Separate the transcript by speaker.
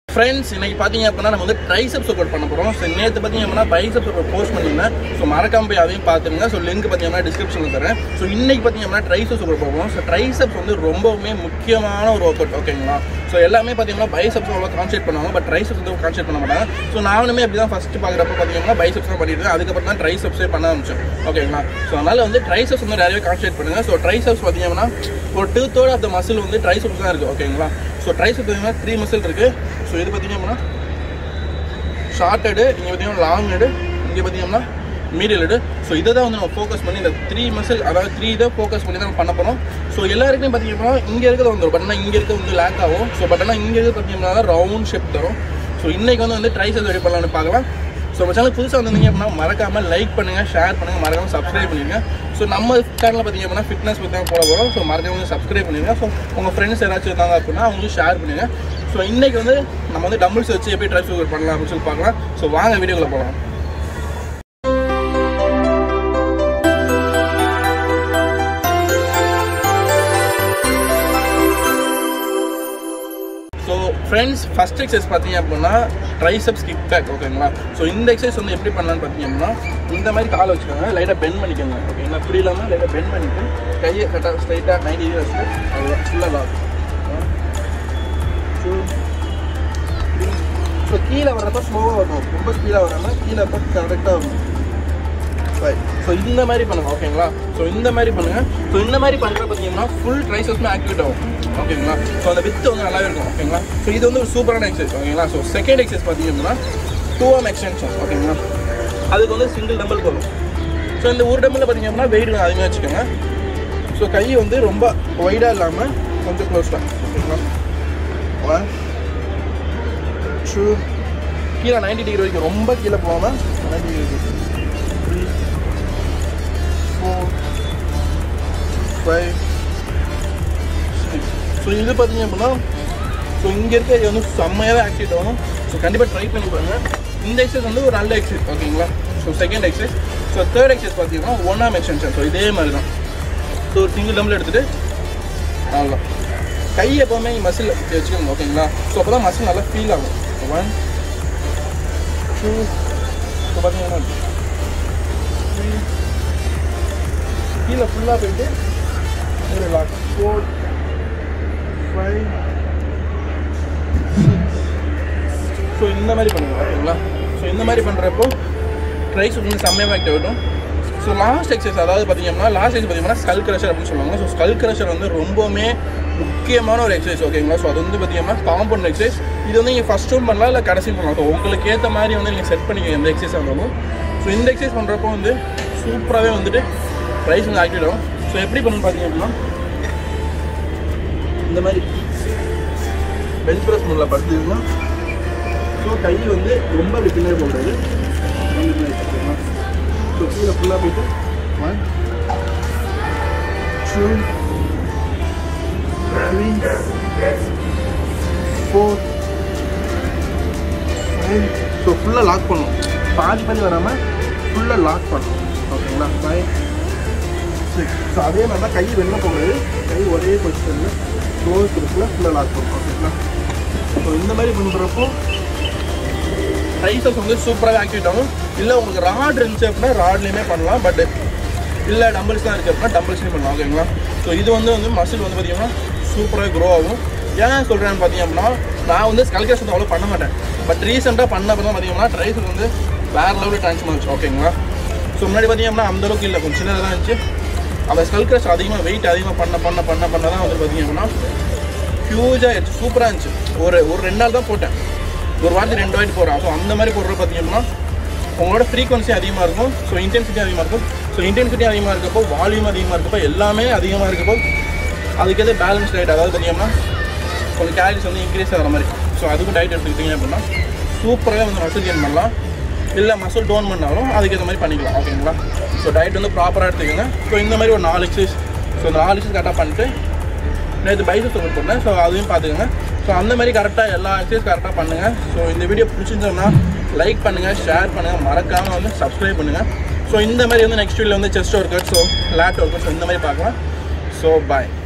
Speaker 1: friends இன்னைக்கு பார்த்தீங்க அப்படின்னா நம்ம வந்து ட்ரைசப்ஸ் ஒர்க் பண்ண போகிறோம் ஸோ நேற்று பார்த்தீங்க அப்படின்னா பைசப்ஸ் ஒர்க் போஸ்ட் பண்ணியிருந்தேன் ஸோ மறக்காம போய் அதையும் பார்த்துருங்க ஸோ லிங்க் பார்த்தீங்கன்னா டிஸ்கிரிப்ஷனில் தரேன் ஸோ இன்னைக்கு பார்த்தீங்க அப்படின்னா ட்ரைசப்ஸ் ஒர்க் போகிறோம் ஸோ ட்ரைசப்ஸ் வந்து ரொம்பவுமே முக்கியமான ஒரு ஒர்க் அவுட் ஓகேங்களா ஸோ எல்லாமே பார்த்தீங்கன்னா பைசப்ஸ் அவ்வளோ கான்சென்ட் பண்ணுவாங்க பட் ட்ரைசப்ஸ் வந்து கான்சென்ட் பண்ண மாட்டாங்க ஸோ நானுமே அப்படி தான் ஃபஸ்ட்டு பார்க்குறப்ப பார்த்தீங்கன்னா பைசப்ஸ் தான் பண்ணிட்டு அதுக்கப்புறம் தான் ட்ரைசப்ஸே பண்ண ஆரம்பிச்சேன் ஓகேங்களா ஸோ அதனால் வந்து ட்ரைசப்ஸ் வந்து நிறையவே கான்சென்ட் பண்ணுங்கள் ஸோ ட்ரைசப்ஸ் பார்த்தீங்கன்னா ஒரு two third of the muscle வந்து ட்ரைசப்ஸ் தான் இருக்குது ஓகேங்களா ஸோ ட்ரைசப்ஸ் பார்த்தீங்கன்னா த்ரீ மசில் இருக்குது ஸோ இது பார்த்தீங்க அப்படின்னா ஷார்ட் ஹெடு இங்கே பார்த்தீங்கன்னா லாங் ஹெடு இங்கே பார்த்தீங்கன்னா மீடியல் ஹெடு ஸோ இதை தான் வந்து நம்ம ஃபோக்கஸ் பண்ணி இந்த த்ரீ மசில் அதாவது த்ரீ இதை ஃபோக்கஸ் பண்ணி தான் நம்ம பண்ண போகிறோம் ஸோ எல்லாருக்குமே பார்த்தீங்கன்னா இங்கே இருக்கிறது வந்துடும் பட் ஆனால் இங்கே இருக்க வந்து லேக் ஆகும் ஸோ பட் ஆனால் இங்கே இருக்கிறது பார்த்தீங்கன்னா ரவுண்ட் ஷேப் தரும் ஸோ இன்றைக்கி வந்து வந்து ட்ரைசல் ரெடி பண்ணலாம்னு பார்க்கலாம் ஸோ நம்ம சேனல் புதுசாக வந்திருந்தீங்க அப்படின்னா மறக்காமல் லைக் பண்ணுங்கள் ஷேர் பண்ணுங்கள் மறக்காமல் சப்ஸ்கிரைப் பண்ணிடுங்க ஸோ நம்ம சேனலில் பார்த்தீங்க அப்படின்னா ஃபிட்னஸ் பற்றி தான் போட போகிறோம் ஸோ மறக்காம வந்து சப்ஸ்கிரைப் பண்ணிடுங்க ஸோ உங்கள் ஃப்ரெண்ட்ஸ் யாராச்சும் இருந்தாங்க அப்படின்னா அவங்களுக்கு ஷேர் பண்ணுங்க ஸோ இன்றைக்கி வந்து நம்ம வந்து டம்பிள்ஸ் வச்சு எப்படி ட்ரை ஒர்க் பண்ணலாம் அப்படின்னு சொல்லி பார்க்கலாம் ஸோ வாங்க வீடியோக்குள்ள போகலாம் ஸோ ஃப்ரெண்ட்ஸ் ஃபஸ்ட் எக்ஸசைஸ் பார்த்தீங்க அப்படின்னா ட்ரைசப்ஸ் கிக் பேக் ஓகேங்களா ஸோ இந்த எக்ஸசைஸ் வந்து எப்படி பண்ணலாம்னு பார்த்தீங்க அப்படின்னா இந்த மாதிரி காலை வச்சுக்கோங்க லைட்டாக பெண்ட் பண்ணிக்கோங்க ஓகேங்களா இப்படி இல்லாமல் லைட்டாக பெண்ட் பண்ணிட்டு கையை கரெக்டாக ஸ்ட்ரைட்டாக நைன்டி டிகிரி வச்சுட்டு அது ஃபுல்லாக லாக் டூ த்ரீ ஸோ கீழே வர்றப்ப ஸ்லோவாக வரணும் ரொம்ப கீழே வராமல் கீழே அப்போ கரெக்டாக வரணும் ஃபைவ் ஸோ இந்த மாதிரி பண்ணுங்க ஓகேங்களா ஸோ இந்த மாதிரி பண்ணுங்க ஸோ இந்த மாதிரி பண்ணுற பார்த்தீங்கன்னா ஃபுல் ட்ரைசஸ்மே ஆக்டிவேட் ஆகும் ஓகேங்களா ஸோ அந்த வித்து வந்து நல்லாவே இருக்கும் ஓகேங்களா ஸோ இது வந்து ஒரு சூப்பரான எக்ஸசைஸ் ஓகேங்களா ஸோ செகண்ட் எக்ஸசைஸ் பார்த்தீங்கன்னா டூ ஆம் எக்ஸ்டென்ஷன் ஓகேங்களா அதுக்கு வந்து சிங்கிள் டம்பிள் போதும் ஸோ இந்த ஒரு டம்பிளில் பார்த்தீங்க அப்படின்னா வெயிட் கொஞ்சம் அதிகமாக வச்சுக்கோங்க ஸோ கை வந்து ரொம்ப ஒய்டாக இல்லாமல் கொஞ்சம் க்ளோஸ்டாக ஓகேங்களா ஒன் டூ கீழே நைன்டி டிகிரி வரைக்கும் ரொம்ப கீழே போகாமல் ninety degree three four five six so இது பார்த்தீங்க அப்படின்னா ஸோ இங்கே இருக்க இது வந்து செம்மையாகவே ஆக்டிவேட் ஆகும் ஸோ கண்டிப்பாக ட்ரை பண்ணி பாருங்கள் இந்த எக்ஸசைஸ் வந்து ஒரு நல்ல எக்ஸசைஸ் ஓகேங்களா so second exercise so third exercise பார்த்தீங்கன்னா ஒன் ஆம் எக்ஸ்டென்ஷன் ஸோ இதே மாதிரி தான் ஸோ ஒரு சிங்கிள் டம்பிள் எடுத்துகிட்டு அவ்வளோதான் கை எப்போவுமே மசில் வச்சுக்கோங்க ஓகேங்களா ஸோ அப்போ தான் மசில் நல்லா ஃபீல் ஆகும் ஒன் டூ இப்போ பார்த்தீங்கன்னா த்ரீ கீழே ஃபுல்லாக போயிட்டு இதில் லாக் ஃபோர் ஃபைவ் ஸோ இந்த மாதிரி பண்ணுங்க ஓகேங்களா ஸோ இந்த மாதிரி பண்ணுறப்போ ட்ரைஸ் வந்து செம்மையாக ஆக்டிவ் ஆகிடும் ஸோ லாஸ்ட் எக்ஸசைஸ் அதாவது பார்த்தீங்கன்னா லாஸ்ட் எக்ஸைஸ் பார்த்தீங்கன்னா ஸ்கல் கிரஷர் அப்படின்னு சொல்லுவாங்க ஸோ ஸ்கல் கிரஷர் வந்து ரொம்பவுமே முக்கியமான ஒரு எக்ஸசைஸ் ஓகேங்களா ஸோ அது வந்து பார்த்தீங்கன்னா காம்பவுண்ட் எக்ஸசைஸ் இது வந்து நீங்கள் ஃபஸ்ட்டும் பண்ணலாம் இல்லை கடைசியும் பண்ணலாம் ஸோ உங்களுக்கு ஏற்ற மாதிரி வந்து நீங்கள் செட் பண்ணிக்க எந்த எக்ஸசைஸ் இருந்தாலும் ஸோ இந்த எக்ஸசைஸ் பண்ணுறப்போ வந்து சூப்பராகவே வந்துட்டு ப்ரைஸ் வந்து ஆக்டிவேட் ஆகும் ஸோ எப்படி பண்ணணும் பார்த்தீங்க அப்படின்னா இந்த மாதிரி பெஞ்ச் ப்ரெஸ் பண்ணல படுத்துதுன்னா ஸோ கை வந்து ரொம்ப அப்படி பின்னாடி போகிறது ஸோ கீழே ஃபுல்லாக போயிட்டு one two three four five so ஃபுல்லாக லாக் பண்ணணும் பாதி பாதி வராமல் ஃபுல்லாக லாக் பண்ணணும் ஓகேங்களா ஃபைவ் சிக்ஸ் ஸோ அதே மாதிரி தான் கை வெளில போகிறது கை ஒரே பொசிஷனில் க்ளோஸ் இருக்குல்ல ஃபுல்லாக லாக் பண்ணணும் ஓகேங்களா ஸோ இந்த மாதிரி பண்ணுறப்போ ரைசஸ் வந்து சூப்பராக ஆக்டிவேட் ஆகும் இல்லை உங்களுக்கு ராட் இருந்துச்சு அப்படின்னா ராட்லேயுமே பண்ணலாம் பட் இல்லை டம்பிள்ஸ் தான் இருக்குது அப்படின்னா டம்பிள்ஸ்லேயும் பண்ணலாம் ஓகேங்களா ஸோ இது வந்து வந்து மசில் வந்து பார்த்தீங்கன்னா சூப்பராக க்ரோ ஆகும் ஏன் சொல்கிறேன்னு பார்த்தீங்க அப்படின்னா நான் வந்து ஸ்கல்கேஷன் வந்து அவ்வளோ பண்ண மாட்டேன் பட் ரீசெண்டாக பண்ண அப்புறம் பார்த்தீங்கன்னா ட்ரைசஸ் வந்து வேறு லெவலில் ட்ரான்ஸ்ஃபார்ம் ஆச்சு ஓகேங்களா ஸோ முன்னாடி பார்த்தீங்கன்னா அந்த அளவுக்கு இல்லை கொஞ்சம் சின்னதாக தான் இருந்துச்சு அந்த ஸ்கல் கிரஷ் அதிகமாக வெயிட் அதிகமாக பண்ண பண்ண பண்ண பண்ண தான் வந்து பார்த்தீங்க அப்படின்னா ஹியூஜாக ஆயிடுச்சு சூப்பராக இருந்துச்சு ஒரு ஒரு ரெண்டு நாள் தான் போட்டேன் ஒரு வாரத்துக்கு ரெண்டு வாட்டி போகிறேன் ஸோ அந்த மாதிரி போடுறது பார்த்தீங்கன்னா உங்களோட ஃப்ரீக்வன்சி அதிகமாக இருக்கும் ஸோ இன்டென்சிட்டி அதிகமாக இருக்கும் ஸோ இன்டென்சிட்டி அதிகமாக இருக்கப்போ வால்யூம் அதிகமாக இருக்கப்போ எல்லாமே அதிகமாக இருக்கப்போ அதுக்கேற்ற பேலன்ஸ் டயட் அதாவது பார்த்தீங்கன்னா கொஞ்சம் கேலரிஸ் வந்து இன்க்ரீஸ் ஆகிற மாதிரி ஸோ அதுக்கும் டயட் எடுத்துக்கிட்டீங்க அப்படின்னா சூப்பராக வந்து மசில் கெயின் பண்ணலாம் இல்லை மசில் டோன் பண்ணாலும் அதுக்கேற்ற மாதிரி பண்ணிக்கலாம் ஓகேங்களா ஸோ டயட் வந்து ப்ராப்பராக எடுத்துக்கோங்க ஸோ இந்த மாதிரி ஒரு நாலு எக்ஸசைஸ் ஸோ இந்த நாலு எக்ஸசைஸ் கரெக்டாக பண்ணிட்டு நேற்று பைசஸ் ஒர்க் பண்ணேன் ஸோ அதையும் பார்த்துக்கோங்க ஸோ அந்த மாதிரி கரெக்டாக எல்லா எக்ஸசைஸ் கரெக்டாக பண்ணுங்கள் ஸோ இந்த வீடியோ பிடிச்சிருந்தோம்னா லைக் பண்ணுங்கள் ஷேர் பண்ணுங்கள் மறக்காமல் வந்து சப்ஸ்கிரைப் பண்ணுங்கள் ஸோ இந்த மாதிரி வந்து நெக்ஸ்ட் வீடியோவில் வந்து chest workout so lat work so இந்த மாதிரி பார்க்கலாம் ஸோ பாய்